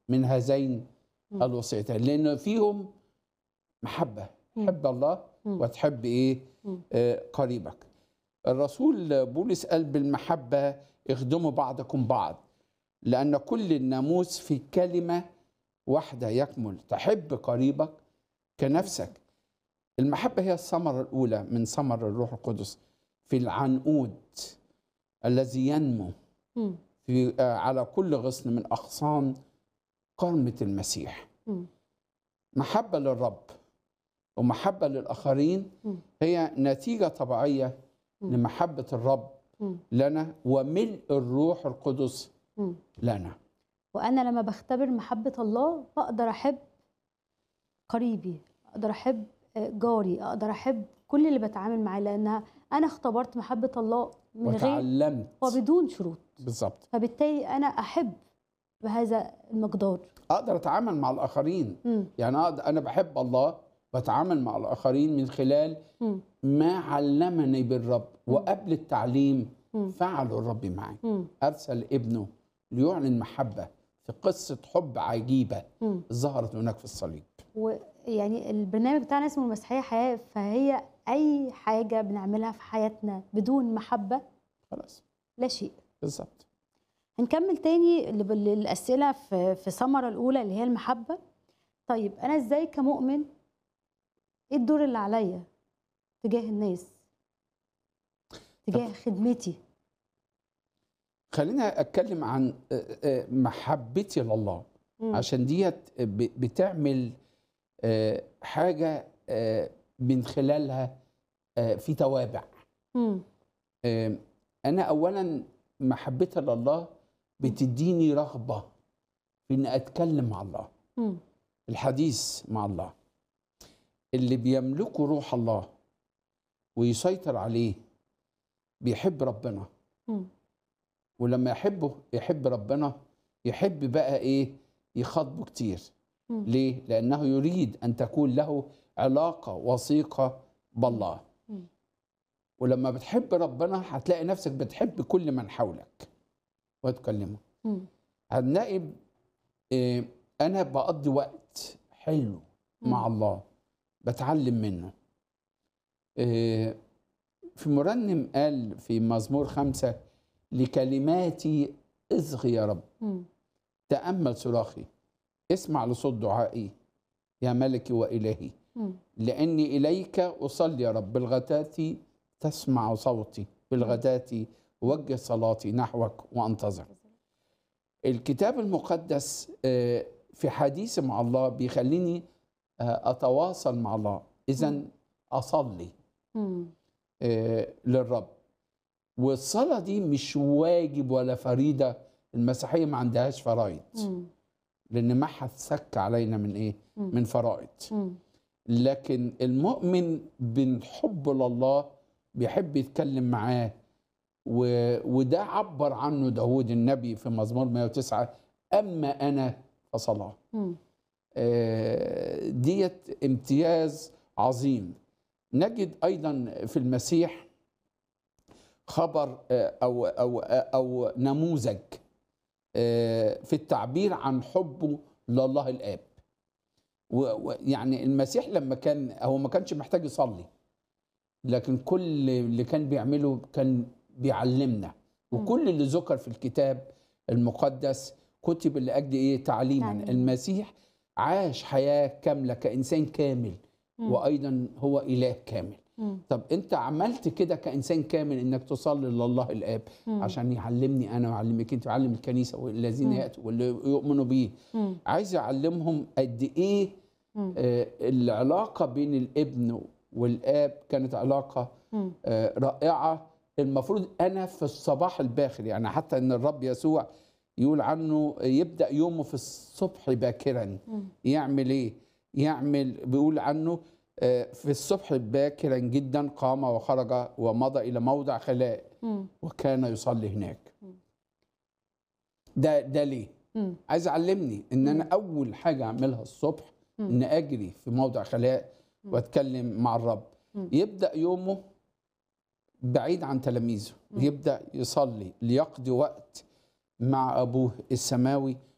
من هذين مم. الوصيتين لان فيهم محبه مم. تحب الله مم. وتحب ايه مم. آه قريبك الرسول بولس قال بالمحبه اخدموا بعضكم بعض لان كل الناموس في كلمه واحده يكمل تحب قريبك كنفسك المحبه هي الثمره الاولى من ثمر الروح القدس في العنقود الذي ينمو مم. في آه، على كل غصن من اغصان قرمه المسيح مم. محبه للرب ومحبه للاخرين مم. هي نتيجه طبيعيه مم. لمحبه الرب مم. لنا وملء الروح القدس مم. لنا وانا لما بختبر محبه الله بقدر احب قريبي اقدر احب آه، جاري اقدر احب كل اللي بتعامل معاه لانها انا اختبرت محبه الله من غير وتعلمت وبدون شروط بالظبط فبالتالي انا احب بهذا المقدار اقدر اتعامل مع الاخرين مم. يعني أقدر انا بحب الله بتعامل مع الاخرين من خلال مم. ما علمني بالرب وقبل التعليم مم. فعله الرب معي مم. ارسل ابنه ليعلن محبه في قصه حب عجيبه مم. ظهرت هناك في الصليب ويعني البرنامج بتاعنا اسمه المسيحيه حياه فهي اي حاجه بنعملها في حياتنا بدون محبه خلاص لا شيء بالظبط هنكمل تاني ال- ال- الأسئلة في في ثمرة الأولى اللي هي المحبة طيب أنا إزاي كمؤمن إيه الدور اللي عليا تجاه الناس تجاه خدمتي خلينا اتكلم عن آه، آه، محبتي لله مم. عشان ديت ب- بتعمل آه، حاجه آه، من خلالها آه، في توابع مم. آه، انا اولا محبتي لله بتديني رغبه في اني اتكلم مع الله مم. الحديث مع الله اللي بيملكه روح الله ويسيطر عليه بيحب ربنا مم. ولما يحبه يحب ربنا يحب بقى ايه يخاطبه كتير مم. ليه لانه يريد ان تكون له علاقه وثيقه بالله مم. ولما بتحب ربنا هتلاقي نفسك بتحب كل من حولك وتكلمه مم. هنلاقي إيه انا بقضي وقت حلو مع مم. الله بتعلم منه إيه في مرنم قال في مزمور خمسة لكلماتي اصغي يا رب مم. تأمل صراخي اسمع لصوت دعائي يا ملكي وإلهي مم. لأني إليك أصلي يا رب بالغداة تسمع صوتي بالغداة وجه صلاتي نحوك وأنتظر الكتاب المقدس آه، في حديثي مع الله بيخليني آه، أتواصل مع الله إذا مم. أصلي مم. آه، للرب والصلاة دي مش واجب ولا فريضة المسيحية ما عندهاش فرائض مم. لأن ما هتسك علينا من إيه؟ مم. من فرائض مم. لكن المؤمن بالحب لله بيحب يتكلم معاه و... وده عبر عنه داود النبي في مزمور 109 أما أنا فصلاة مم. آه، ديت امتياز عظيم نجد أيضا في المسيح خبر آه، أو أو أو نموذج آه، في التعبير عن حبه لله الآب ويعني المسيح لما كان هو ما كانش محتاج يصلي لكن كل اللي كان بيعمله كان بيعلمنا مم. وكل اللي ذكر في الكتاب المقدس كتب لاجل ايه تعليما تعليم. المسيح عاش حياه كامله كانسان كامل مم. وايضا هو اله كامل مم. طب انت عملت كده كانسان كامل انك تصلي لله الاب مم. عشان يعلمني انا ويعلمك انت ويعلم الكنيسه والذين مم. ياتوا واللي يؤمنوا بيه مم. عايز يعلمهم قد ايه مم. آه، العلاقه بين الابن والاب كانت علاقه مم. آه، رائعه المفروض انا في الصباح الباكر يعني حتى ان الرب يسوع يقول عنه يبدا يومه في الصبح باكرا مم. يعمل ايه يعمل بيقول عنه آه، في الصبح باكرا جدا قام وخرج ومضى الى موضع خلاء مم. وكان يصلي هناك مم. ده ده ليه مم. عايز علمني ان انا اول حاجه اعملها الصبح مم. ان اجري في موضع خلاء مم. واتكلم مع الرب مم. يبدا يومه بعيد عن تلاميذه مم. يبدا يصلي ليقضي وقت مع ابوه السماوي